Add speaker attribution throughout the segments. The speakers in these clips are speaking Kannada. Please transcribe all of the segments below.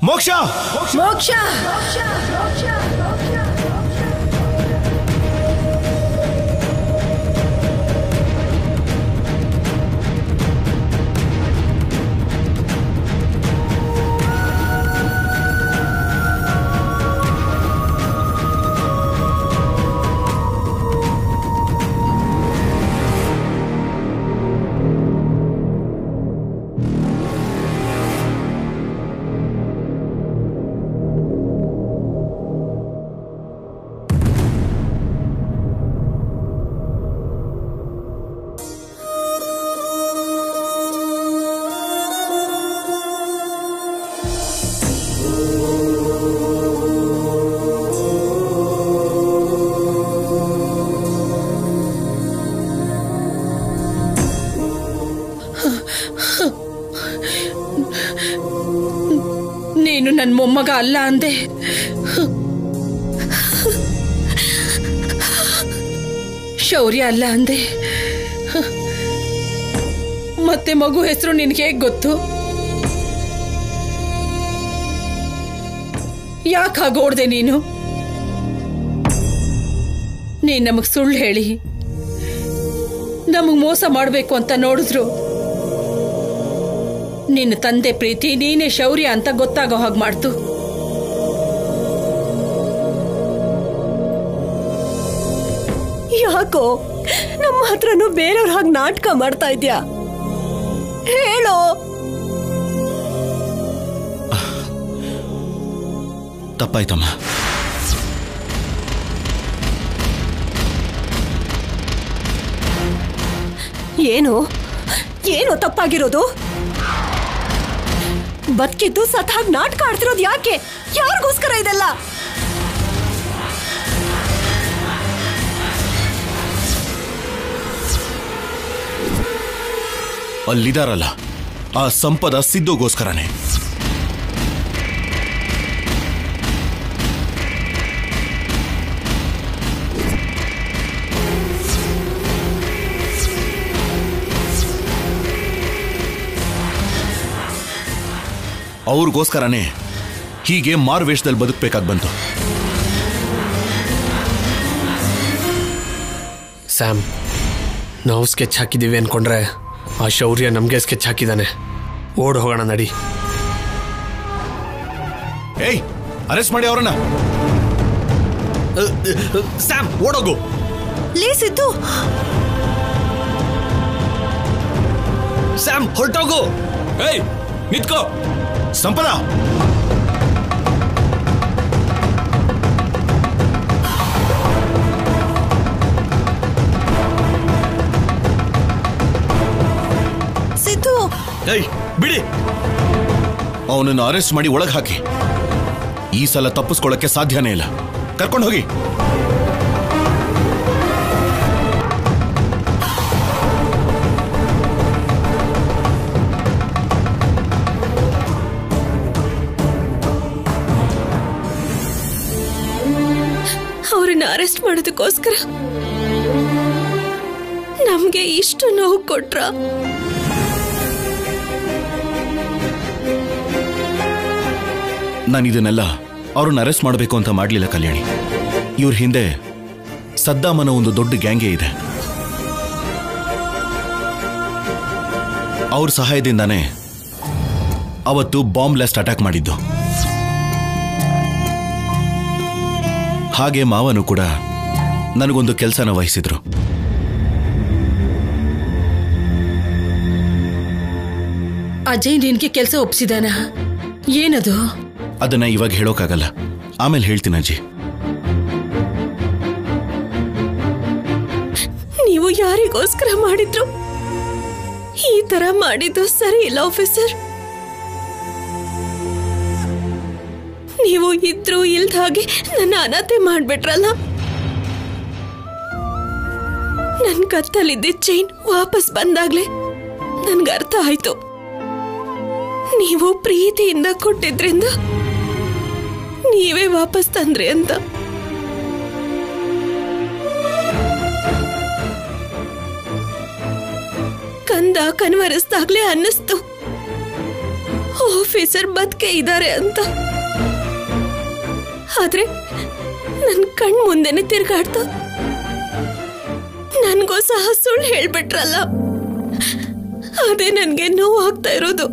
Speaker 1: ಮೋಕ್ಷ
Speaker 2: ಮೋಕ್ಷ ನೀನು ನನ್ನ ಮೊಮ್ಮಗ ಅಲ್ಲ ಅಂದೆ ಶೌರ್ಯ ಅಲ್ಲ ಅಂದೆ ಮತ್ತೆ ಮಗು ಹೆಸರು ನಿನ್ಗೆ ಹೇಗ್ ಗೊತ್ತು ಯಾಕೆ ಹಾಗೋಡ್ದೆ ನೀನು ನೀನ್ ನಮಗ್ ಸುಳ್ಳು ಹೇಳಿ ನಮಗ್ ಮೋಸ ಮಾಡ್ಬೇಕು ಅಂತ ನೋಡಿದ್ರು ನಿನ್ನ ತಂದೆ ಪ್ರೀತಿ ನೀನೇ ಶೌರ್ಯ ಅಂತ ಗೊತ್ತಾಗೋ ಹಾಗೆ ಮಾಡ್ತು
Speaker 3: ಯಾಕೋ ನಮ್ಮ ಹತ್ರನೂ ಬೇರೆಯವ್ರ ಹಾಗೆ ನಾಟಕ ಮಾಡ್ತಾ ಇದ್ಯಾ ಹೇಳೋ
Speaker 1: ತಪ್ಪಾಯ್ತಮ್ಮ
Speaker 3: ಏನು ಏನು ತಪ್ಪಾಗಿರೋದು ಬದುಕಿದ್ದು ಸತಾಗ್ ನಾಟಕ ಆಡ್ತಿರೋದು ಯಾಕೆ ಯಾರಿಗೋಸ್ಕರ ಇದೆಲ್ಲ
Speaker 1: ಅಲ್ಲಿದಾರಲ್ಲ ಆ ಸಂಪದ ಸಿದ್ದುಗೋಸ್ಕರನೇ ಅವ್ರಿಗೋಸ್ಕರನೇ ಹೀಗೆ ಮಾರುವೇಷದಲ್ಲಿ ಬದುಕಬೇಕಾಗಿ ಬಂತು
Speaker 4: ಸ್ಯಾಮ್ ನಾವು ಸ್ಕೆಚ್ ಹಾಕಿದ್ದೀವಿ ಅನ್ಕೊಂಡ್ರೆ ಆ ಶೌರ್ಯ ನಮಗೆ ಸ್ಕೆಚ್ ಹಾಕಿದ್ದಾನೆ ಓಡ್ ಹೋಗೋಣ ನಡಿ
Speaker 1: ಏಯ್ ಅರೆಸ್ಟ್ ಮಾಡಿ ಅವರನ್ನ ಸ್ಯಾಮ್ ಓಡೋಗು
Speaker 3: ಲೇ ಸಿದ್ದು
Speaker 4: ಸ್ಯಾಮ್ ಹೊರಟೋಗು
Speaker 5: ಏಯ್ ನಿತ್ಕೋ
Speaker 1: ಸಂಪದ
Speaker 3: ಸಿದ್ದು
Speaker 1: ಏಯ್ ಬಿಡಿ ಅವನನ್ನು ಅರೆಸ್ಟ್ ಮಾಡಿ ಒಳಗೆ ಹಾಕಿ ಈ ಸಲ ತಪ್ಪಿಸ್ಕೊಳ್ಳಕ್ಕೆ ಸಾಧ್ಯನೇ ಇಲ್ಲ ಕರ್ಕೊಂಡು ಹೋಗಿ
Speaker 2: ಅವ್ರನ್ನ ಅರೆಸ್ಟ್ ಮಾಡೋದಕ್ಕೋಸ್ಕರ ನಮ್ಗೆ ಇಷ್ಟು ನೋವು ಕೊಟ್ರ
Speaker 1: ನಾನು ಇದನ್ನೆಲ್ಲ ಅವ್ರನ್ನ ಅರೆಸ್ಟ್ ಮಾಡಬೇಕು ಅಂತ ಮಾಡಲಿಲ್ಲ ಕಲ್ಯಾಣಿ ಇವ್ರ ಹಿಂದೆ ಸದ್ದಾಮನ ಒಂದು ದೊಡ್ಡ ಗ್ಯಾಂಗೇ ಇದೆ ಅವ್ರ ಸಹಾಯದಿಂದಾನೇ ಅವತ್ತು ಬಾಂಬ್ ಬ್ಲಾಸ್ಟ್ ಅಟ್ಯಾಕ್ ಮಾಡಿದ್ದು ಹಾಗೆ ಮಾವನು ಕೂಡ ನನಗೊಂದು ಕೆಲಸನ ವಹಿಸಿದ್ರು
Speaker 2: ಅಜಯ್ ನಿನ್ಗೆ ಕೆಲಸ ಒಪ್ಸಿದಾನ ಏನದು
Speaker 1: ಅದನ್ನ ಇವಾಗ ಹೇಳೋಕ್ಕಾಗಲ್ಲ ಆಮೇಲೆ ಹೇಳ್ತೀನಿ ಅಜ್ಜಿ
Speaker 2: ನೀವು ಯಾರಿಗೋಸ್ಕರ ಮಾಡಿದ್ರು ಈ ತರ ಮಾಡಿದ್ದು ಸರಿ ಇಲ್ಲ ಆಫೀಸರ್ ನೀವು ಇದ್ರು ಇಲ್ದ ಹಾಗೆ ನನ್ನ ಅನಾಥೆ ಮಾಡ್ಬಿಟ್ರಲ್ಲ ನನ್ ಕತ್ತಲಿದ್ದ ಚೈನ್ ವಾಪಸ್ ಬಂದಾಗ್ಲೇ ನನ್ಗೆ ಅರ್ಥ ಆಯ್ತು ನೀವು ಪ್ರೀತಿಯಿಂದ ಕೊಟ್ಟಿದ್ರಿಂದ ನೀವೇ ವಾಪಸ್ ತಂದ್ರಿ ಅಂತ ಕಂದ ಕನ್ವರಿಸ್ದಾಗ್ಲೇ ಅನ್ನಿಸ್ತು ಆಫೀಸರ್ ಬದುಕೆ ಇದ್ದಾರೆ ಅಂತ ಆದ್ರೆ ನನ್ ಕಣ್ ಮುಂದೆನೆ ತಿರ್ಗಾಡ್ತ ನನ್ಗೂ ಸಹ ಸುಳ್ಳು ಹೇಳ್ಬಿಟ್ರಲ್ಲ ಅದೇ ನನ್ಗೆ ನೋವು ಆಗ್ತಾ ಇರೋದು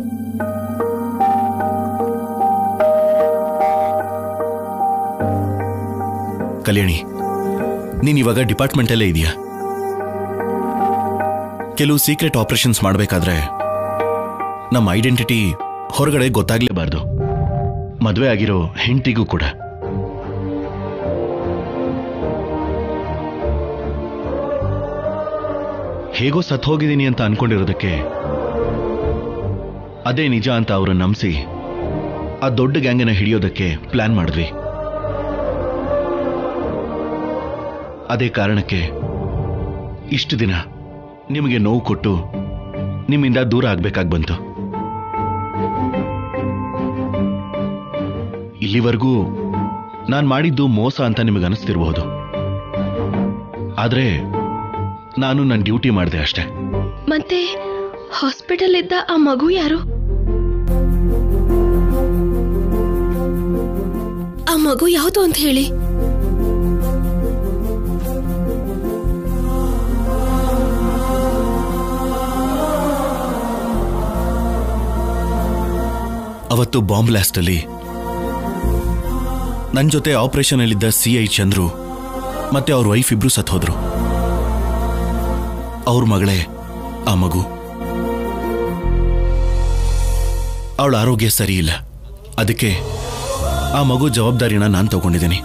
Speaker 1: ಕಲ್ಯಾಣಿ ನೀನ್ ಇವಾಗ ಡಿಪಾರ್ಟ್ಮೆಂಟಲ್ಲೇ ಇದೆಯಾ ಕೆಲವು ಸೀಕ್ರೆಟ್ ಆಪರೇಷನ್ಸ್ ಮಾಡಬೇಕಾದ್ರೆ ನಮ್ಮ ಐಡೆಂಟಿಟಿ ಹೊರಗಡೆ ಗೊತ್ತಾಗ್ಲೇಬಾರ್ದು ಮದುವೆ ಆಗಿರೋ ಹೆಂಡತಿಗೂ ಕೂಡ ಹೇಗೋ ಸತ್ ಹೋಗಿದ್ದೀನಿ ಅಂತ ಅನ್ಕೊಂಡಿರೋದಕ್ಕೆ ಅದೇ ನಿಜ ಅಂತ ಅವರು ನಂಬಿಸಿ ಆ ದೊಡ್ಡ ಗ್ಯಾಂಗನ ಹಿಡಿಯೋದಕ್ಕೆ ಪ್ಲಾನ್ ಮಾಡಿದ್ವಿ ಅದೇ ಕಾರಣಕ್ಕೆ ಇಷ್ಟು ದಿನ ನಿಮಗೆ ನೋವು ಕೊಟ್ಟು ನಿಮ್ಮಿಂದ ದೂರ ಆಗ್ಬೇಕಾಗಿ ಬಂತು ಇಲ್ಲಿವರೆಗೂ ನಾನು ಮಾಡಿದ್ದು ಮೋಸ ಅಂತ ನಿಮಗೆ ಅನಿಸ್ತಿರಬಹುದು ಆದ್ರೆ ನಾನು ನನ್ನ ಡ್ಯೂಟಿ ಮಾಡಿದೆ ಅಷ್ಟೇ
Speaker 2: ಮತ್ತೆ ಹಾಸ್ಪಿಟಲ್ ಇದ್ದ ಆ ಮಗು ಯಾರು ಆ ಮಗು ಯಾವುದು ಅಂತ ಹೇಳಿ
Speaker 1: ಅವತ್ತು ಬಾಂಬ್ ಬ್ಲಾಸ್ಟಲ್ಲಿ ನನ್ನ ಜೊತೆ ಆಪರೇಷನ್ ಅಲ್ಲಿದ್ದ ಸಿ ಐ ಚಂದ್ರು ಮತ್ತೆ ಅವ್ರ ವೈಫ್ ಇಬ್ರು ಸತ್ ಹೋದ್ರು ಅವ್ರ ಮಗಳೇ ಆ ಮಗು ಅವಳ ಆರೋಗ್ಯ ಸರಿ ಇಲ್ಲ ಅದಕ್ಕೆ ಆ ಮಗು ಜವಾಬ್ದಾರಿನ ನಾನು ತಗೊಂಡಿದ್ದೀನಿ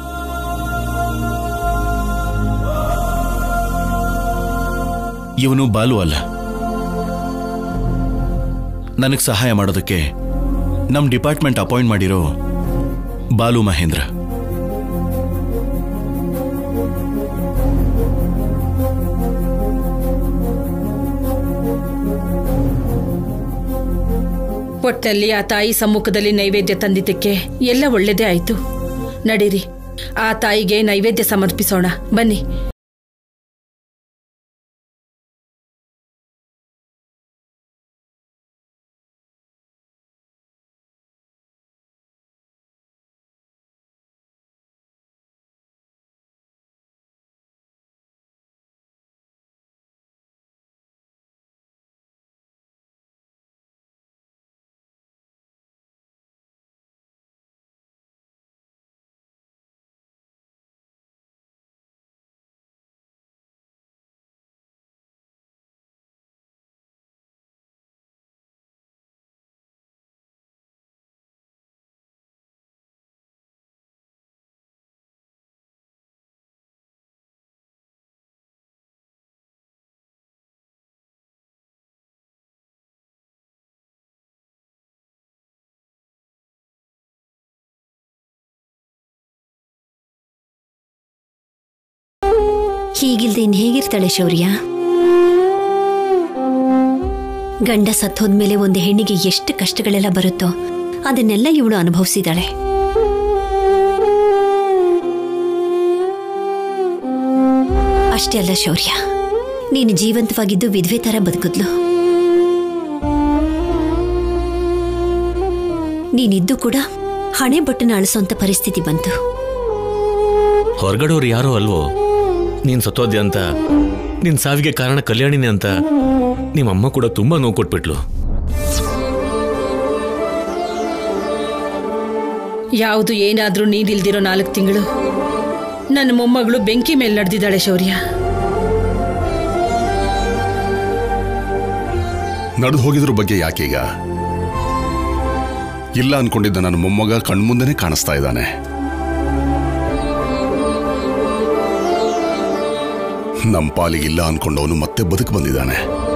Speaker 1: ಇವನು ಬಾಲು ಅಲ್ಲ ನನಗೆ ಸಹಾಯ ಮಾಡೋದಕ್ಕೆ ನಮ್ಮ ಡಿಪಾರ್ಟ್ಮೆಂಟ್ ಅಪಾಯಿಂಟ್ ಮಾಡಿರೋ ಬಾಲು ಮಹೇಂದ್ರ
Speaker 6: ಒಟ್ಟಲ್ಲಿ ಆ ತಾಯಿ ಸಮ್ಮುಖದಲ್ಲಿ ನೈವೇದ್ಯ ತಂದಿದ್ದಕ್ಕೆ ಎಲ್ಲ ಒಳ್ಳೇದೇ ಆಯ್ತು ನಡೀರಿ ಆ ತಾಯಿಗೆ ನೈವೇದ್ಯ ಸಮರ್ಪಿಸೋಣ ಬನ್ನಿ
Speaker 7: ಹೀಗಿಲ್ದೆ ಇನ್ ಹೇಗಿರ್ತಾಳೆ ಶೌರ್ಯ ಗಂಡ ಸತ್ತೋದ್ಮೇಲೆ ಒಂದು ಹೆಣ್ಣಿಗೆ ಎಷ್ಟು ಕಷ್ಟಗಳೆಲ್ಲ ಬರುತ್ತೋ ಅದನ್ನೆಲ್ಲ ಇವಳು ಅನುಭವಿಸಿದಾಳೆ ಅಷ್ಟೇ ಅಲ್ಲ ಶೌರ್ಯ ನೀನು ಜೀವಂತವಾಗಿದ್ದು ವಿಧವೆ ತರ ಬದುಕಿದ್ಲು ನೀನಿದ್ದು ಕೂಡ ಹಣೆ ಬಟ್ಟನ ಅಳಿಸೋಂಥ ಪರಿಸ್ಥಿತಿ ಬಂತು
Speaker 5: ಹೊರಗಡೆಯವ್ರು ಯಾರೋ ಅಲ್ವೋ ನೀನ್ ಸತ್ತೋದ್ಯ ಅಂತ ನಿನ್ ಸಾವಿಗೆ ಕಾರಣ ಕಲ್ಯಾಣಿನೇ ಅಂತ ನಿಮ್ಮಮ್ಮ ಕೂಡ ತುಂಬಾ ನೋವು ಕೊಟ್ಬಿಟ್ಲು
Speaker 6: ಯಾವುದು ಏನಾದ್ರೂ ನೀಡಿಲ್ದಿರೋ ನಾಲ್ಕು ತಿಂಗಳು ನನ್ನ ಮೊಮ್ಮಗಳು ಬೆಂಕಿ ಮೇಲೆ ನಡೆದಿದ್ದಾಳೆ ಶೌರ್ಯ
Speaker 8: ನಡೆದು ಹೋಗಿದ್ರ ಬಗ್ಗೆ ಯಾಕೀಗ ಇಲ್ಲ ಅನ್ಕೊಂಡಿದ್ದ ನನ್ನ ಮೊಮ್ಮಗ ಕಣ್ಮುಂದೆನೆ ಕಾಣಿಸ್ತಾ ಇದ್ದಾನೆ ನಮ್ಮ ಪಾಲಿಗಿಲ್ಲ ಅನ್ಕೊಂಡವನು ಮತ್ತೆ ಬದುಕು ಬಂದಿದ್ದಾನೆ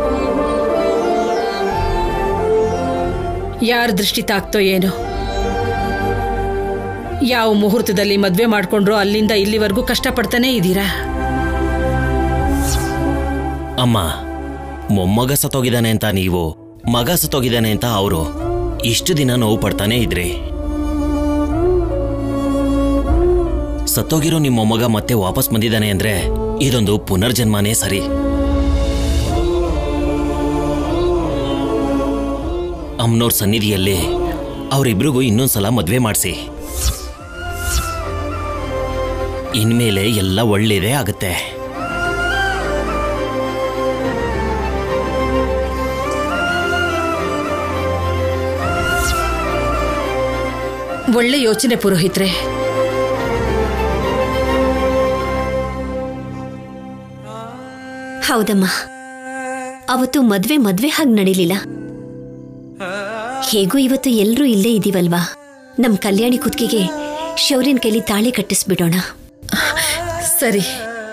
Speaker 6: ಯಾರ ದೃಷ್ಟಿ ತಾಕ್ತೋ ಏನೋ ಯಾವ ಮುಹೂರ್ತದಲ್ಲಿ ಮದ್ವೆ ಮಾಡ್ಕೊಂಡ್ರೋ ಅಲ್ಲಿಂದ ಇಲ್ಲಿವರೆಗೂ ಕಷ್ಟಪಡ್ತಾನೇ ಇದ್ದೀರಾ
Speaker 9: ಅಮ್ಮ ಮೊಮ್ಮಗ ಸತ್ತೋಗಿದ್ದಾನೆ ಅಂತ ನೀವು ಮಗ ಸತ್ತೋಗಿದ್ದಾನೆ ಅಂತ ಅವರು ಇಷ್ಟು ದಿನ ನೋವು ಪಡ್ತಾನೇ ಇದ್ರಿ ಸತ್ತೋಗಿರೋ ನಿಮ್ಮ ಮೊಮ್ಮಗ ಮತ್ತೆ ವಾಪಸ್ ಬಂದಿದ್ದಾನೆ ಅಂದ್ರೆ ಇದೊಂದು ಪುನರ್ಜನ್ಮನೇ ಸರಿ ಅಮ್ನೋರ್ ಸನ್ನಿಧಿಯಲ್ಲಿ ಅವರಿಬ್ರಿಗೂ ಇನ್ನೊಂದ್ಸಲ ಮದ್ವೆ ಮಾಡಿಸಿ ಇನ್ಮೇಲೆ ಎಲ್ಲ ಒಳ್ಳೇದೇ ಆಗುತ್ತೆ
Speaker 6: ಒಳ್ಳೆ ಯೋಚನೆ ಪುರೋಹಿತ್ರೆ
Speaker 7: ಹೌದಮ್ಮ ಅವತ್ತು ಮದ್ವೆ ಮದ್ವೆ ಹಾಗೆ ನಡೀಲಿಲ್ಲ ಹೇಗೂ ಇವತ್ತು ಎಲ್ರೂ ಇಲ್ಲೇ ಇದೀವಲ್ವಾ ನಮ್ ಕಲ್ಯಾಣಿ ಕುತ್ತಿಗೆಗೆ ಶೌರ್ಯನ್ ಕೈಲಿ ತಾಳಿ ಕಟ್ಟಿಸ್ಬಿಡೋಣ
Speaker 6: ಸರಿ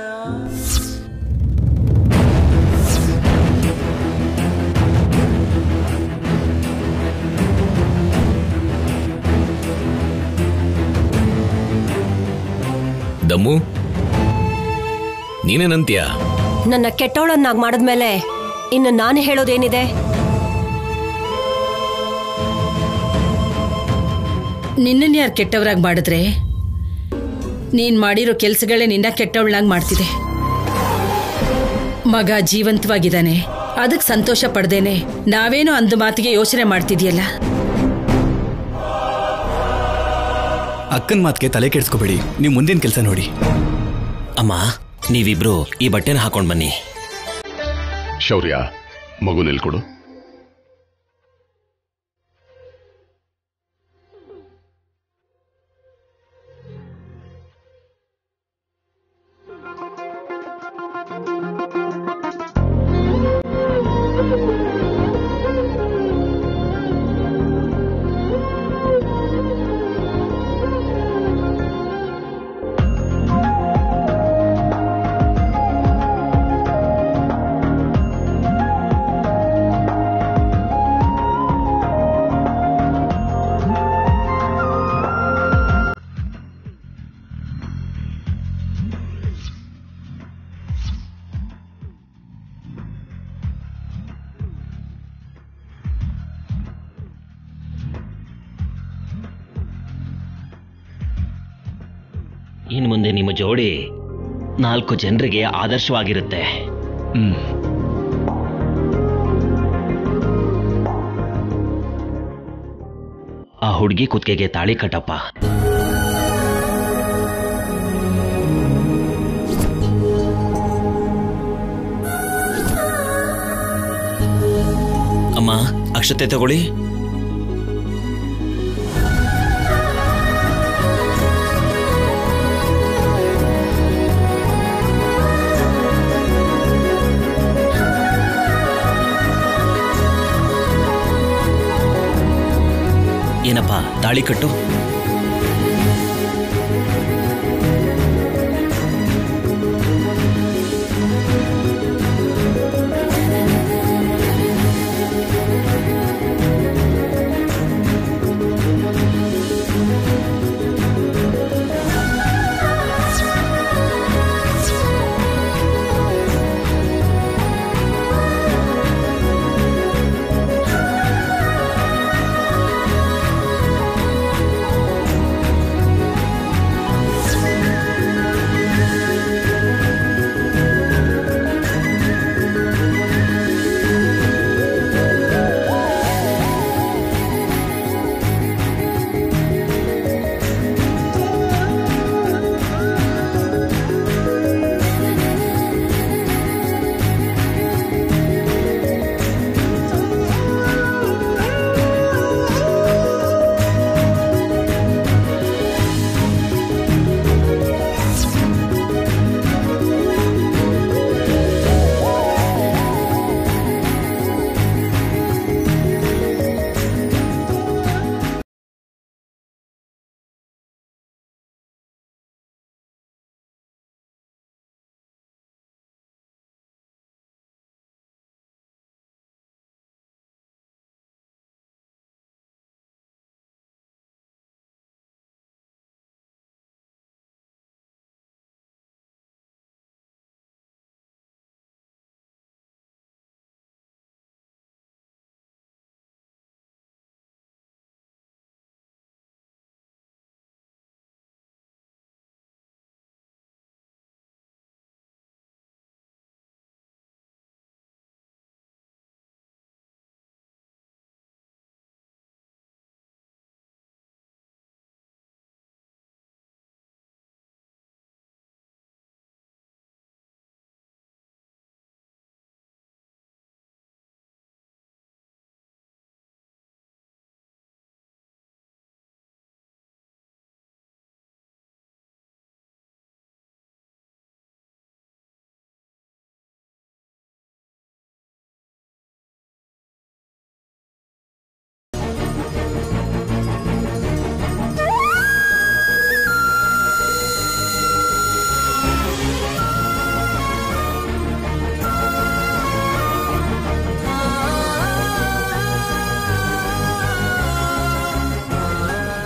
Speaker 5: ದಮ್ಮು ನೀನೇನಂತೀಯ
Speaker 3: ನನ್ನ ಕೆಟ್ಟವಳನ್ನಾಗಿ ಮಾಡಿದ್ಮೇಲೆ ಇನ್ನು ನಾನು ಹೇಳೋದೇನಿದೆ
Speaker 6: ನಿನ್ನನ್ನು ಯಾರು ಕೆಟ್ಟವರಾಗಿ ಮಾಡಿದ್ರೆ ನೀನ್ ಮಾಡಿರೋ ಕೆಲ್ಸಗಳೇ ನಿನ್ನ ಕೆಟ್ಟವಳನ್ನಾಗಿ ಮಾಡ್ತಿದೆ ಮಗ ಜೀವಂತವಾಗಿದ್ದಾನೆ ಅದಕ್ಕೆ ಸಂತೋಷ ಪಡ್ದೇನೆ ನಾವೇನೋ ಅಂದು ಮಾತಿಗೆ ಯೋಚನೆ ಮಾಡ್ತಿದ್ಯಲ್ಲ
Speaker 10: ಅಕ್ಕನ ಮಾತಿಗೆ ತಲೆ ಕೆಡಿಸ್ಕೋಬೇಡಿ ನೀವು ಮುಂದಿನ ಕೆಲಸ ನೋಡಿ
Speaker 9: ಅಮ್ಮ ನೀವಿಬ್ರು ಈ ಬಟ್ಟೆನ ಹಾಕೊಂಡ್ ಬನ್ನಿ
Speaker 8: ಶೌರ್ಯ ಮಗು ನಿಲ್ಕೊಡು
Speaker 9: ಇನ್ ಮುಂದೆ ನಿಮ್ಮ ಜೋಡಿ ನಾಲ್ಕು ಜನರಿಗೆ ಆದರ್ಶವಾಗಿರುತ್ತೆ
Speaker 1: ಹ್ಮ್
Speaker 9: ಆ ಹುಡುಗಿ ಕುತ್ತಿಗೆಗೆ ತಾಳಿ ಕಟ್ಟಪ್ಪ ಅಮ್ಮ ಅಕ್ಷತೆ ತಗೊಳ್ಳಿ ಏನಪ್ಪ ತಾಳಿ ಕಟ್ಟು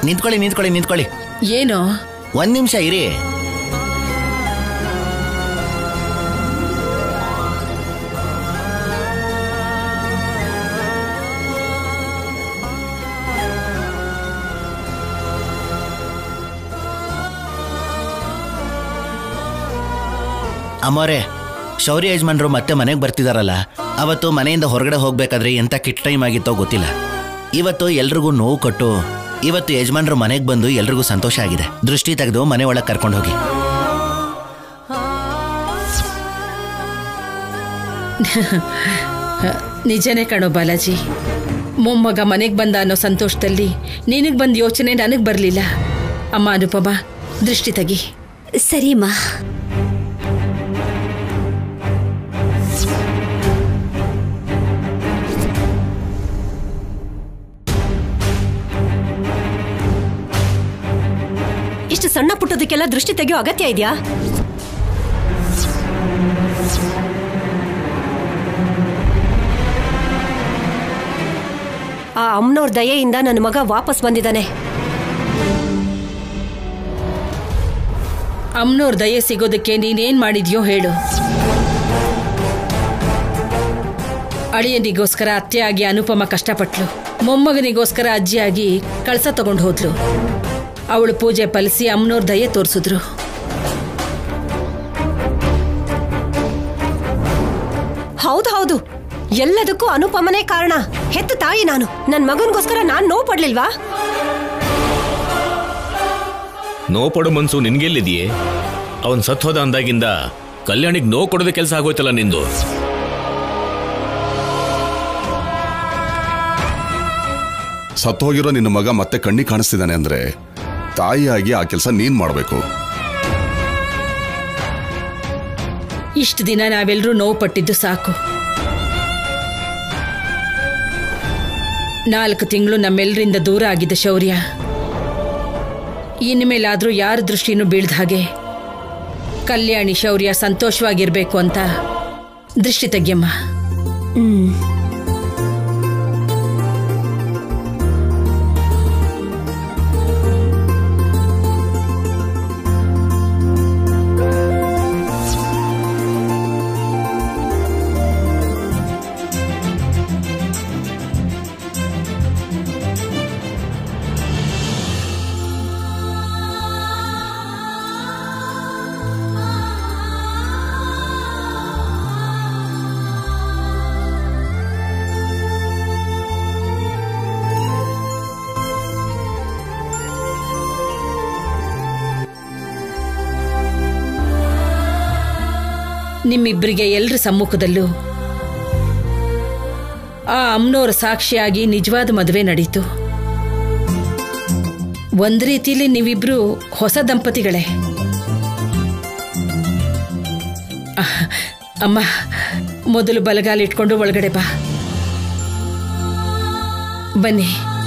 Speaker 11: ನಿಂತ್ಕೊಳ್ಳಿ ನಿಂತ್ಕೊಳ್ಳಿ ನಿಂತ್ಕೊಳ್ಳಿ
Speaker 6: ಏನೋ
Speaker 11: ಒಂದ್ ನಿಮಿಷ ಇರಿ ಅಮ್ಮೋರೆ ಶೌರ್ಯ ಯಜಮಾನ್ರು ಮತ್ತೆ ಮನೆಗೆ ಬರ್ತಿದಾರಲ್ಲ ಅವತ್ತು ಮನೆಯಿಂದ ಹೊರಗಡೆ ಹೋಗ್ಬೇಕಾದ್ರೆ ಎಂತ ಕಿಟ್ ಟೈಮ್ ಆಗಿತ್ತೋ ಗೊತ್ತಿಲ್ಲ ಇವತ್ತು ಎಲ್ರಿಗೂ ನೋವು ಕೊಟ್ಟು ಇವತ್ತು ಯಜಮಾನ್ರು ಮನೆಗೆ ಬಂದು ಎಲ್ರಿಗೂ ಸಂತೋಷ ಆಗಿದೆ ದೃಷ್ಟಿ ತೆಗೆದು ಮನೆ ಒಳಗೆ ಕರ್ಕೊಂಡು ಹೋಗಿ
Speaker 6: ನಿಜನೇ ಕಣೋ ಬಾಲಾಜಿ ಮೊಮ್ಮಗ ಮನೆಗೆ ಬಂದ ಅನ್ನೋ ಸಂತೋಷದಲ್ಲಿ ನಿನಗೆ ಬಂದ ಯೋಚನೆ ನನಗೆ ಬರಲಿಲ್ಲ ಅಮ್ಮ ಅನುಪಮ ದೃಷ್ಟಿ ತೆಗಿ
Speaker 7: ಸರಿಮ್ಮ
Speaker 3: ಇಷ್ಟು ಸಣ್ಣ ಪುಟ್ಟದಕ್ಕೆಲ್ಲ ದೃಷ್ಟಿ ತೆಗೆಯೋ ಅಗತ್ಯ ಇದೆಯಾ ಆ ಅಮ್ಮನವ್ರ ದಯೆಯಿಂದ ನನ್ನ ಮಗ ವಾಪಸ್ ಬಂದಿದ್ದಾನೆ
Speaker 6: ಅಮ್ಮನವ್ರ ದಯೆ ಸಿಗೋದಕ್ಕೆ ನೀನೇನ್ ಮಾಡಿದ್ಯೋ ಹೇಳು ಅಳಿಯನಿಗೋಸ್ಕರ ಅತ್ತೆಯಾಗಿ ಅನುಪಮ ಕಷ್ಟಪಟ್ಲು ಮೊಮ್ಮಗನಿಗೋಸ್ಕರ ಅಜ್ಜಿಯಾಗಿ ಕಳಸ ತಗೊಂಡು ಹೋದ್ಲು ಅವಳು ಪೂಜೆ ಫಲಿಸಿ ಅಮ್ಮನವ್ರ ದಯೆ ತೋರಿಸಿದ್ರು
Speaker 3: ಹೌದು ಹೌದು ಎಲ್ಲದಕ್ಕೂ ಅನುಪಮನೇ ಕಾರಣ ಹೆತ್ತ ತಾಯಿ ನಾನು ನನ್ನ ಮಗನಿಗೋಸ್ಕರ ನಾನ್ ನೋವು ಪಡ್ಲಿಲ್ವಾ
Speaker 5: ನೋವು ಪಡೋ ಮನ್ಸು ನಿನ್ಗೆಲ್ಲಿದೆಯೇ ಅವನ್ ಸತ್ ಹೋದ ಅಂದಾಗಿಂದ ಕಲ್ಯಾಣಿಗೆ ನೋವು ಕೊಡೋದ ಕೆಲಸ ಆಗೋಯ್ತಲ್ಲ ನಿಂದು
Speaker 8: ಸತ್ತೋಗಿರೋ ನಿನ್ನ ಮಗ ಮತ್ತೆ ಕಣ್ಣಿ ಕಾಣಿಸ್ತಿದ್ದಾನೆ ಅಂದ್ರೆ ತಾಯಿಯಾಗಿ ಆ ಕೆಲಸ ನೀನ್ ಮಾಡಬೇಕು
Speaker 6: ಇಷ್ಟು ದಿನ ನಾವೆಲ್ಲರೂ ನೋವು ಪಟ್ಟಿದ್ದು ಸಾಕು ನಾಲ್ಕು ತಿಂಗಳು ನಮ್ಮೆಲ್ಲರಿಂದ ದೂರ ಆಗಿದ್ದ ಶೌರ್ಯ ಇನ್ಮೇಲಾದ್ರೂ ಯಾರ ದೃಷ್ಟಿನೂ ಬೀಳ್ದ ಹಾಗೆ ಕಲ್ಯಾಣಿ ಶೌರ್ಯ ಸಂತೋಷವಾಗಿರ್ಬೇಕು ಅಂತ ದೃಷ್ಟಿ ತೆಗ್ಯಮ್ಮ
Speaker 7: ಹ್ಮ್
Speaker 6: ನಿಮ್ಮಿಬ್ಬರಿಗೆ ಎಲ್ರ ಸಮ್ಮುಖದಲ್ಲೂ ಆ ಅಮ್ನೋರ ಸಾಕ್ಷಿಯಾಗಿ ನಿಜವಾದ ಮದುವೆ ನಡೀತು ಒಂದ್ ರೀತಿಲಿ ನೀವಿಬ್ರು ಹೊಸ ದಂಪತಿಗಳೇ ಅಹ್, ಅಮ್ಮ ಮೊದಲು ಬಲಗಾಲಿಟ್ಕೊಂಡು ಒಳಗಡೆ ಬಾ ಬನ್ನಿ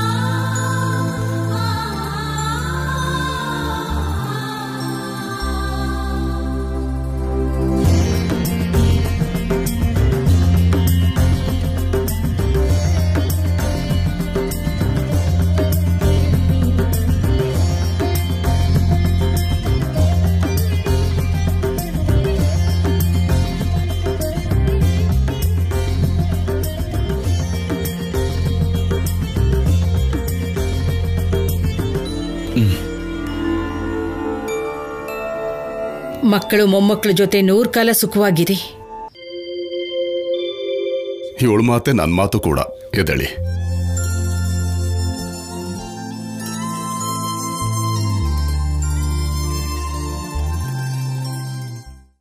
Speaker 6: ಮಕ್ಕಳು ಮೊಮ್ಮಕ್ಕಳ ಜೊತೆ ನೂರ್ ಕಾಲ ಸುಖವಾಗಿರಿ
Speaker 8: ಇವಳ ಮಾತೆ ನನ್ನ ಮಾತು ಕೂಡ ಎದಳಿ